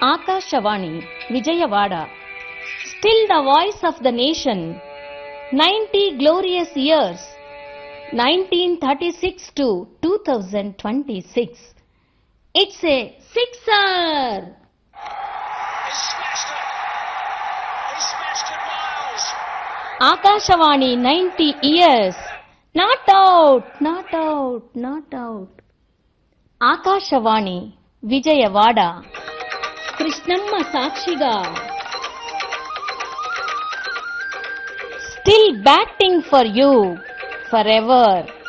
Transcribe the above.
Akashvani Vijayawada still the voice of the nation ninety glorious years nineteen thirty six to two thousand twenty six it's a sixer He smashed it. He smashed it, Miles. Akashvani ninety years not out not out not out Akashvani Vijayawada Krishnamma ಸಾಕ್ಷಿಗ still batting for you for ever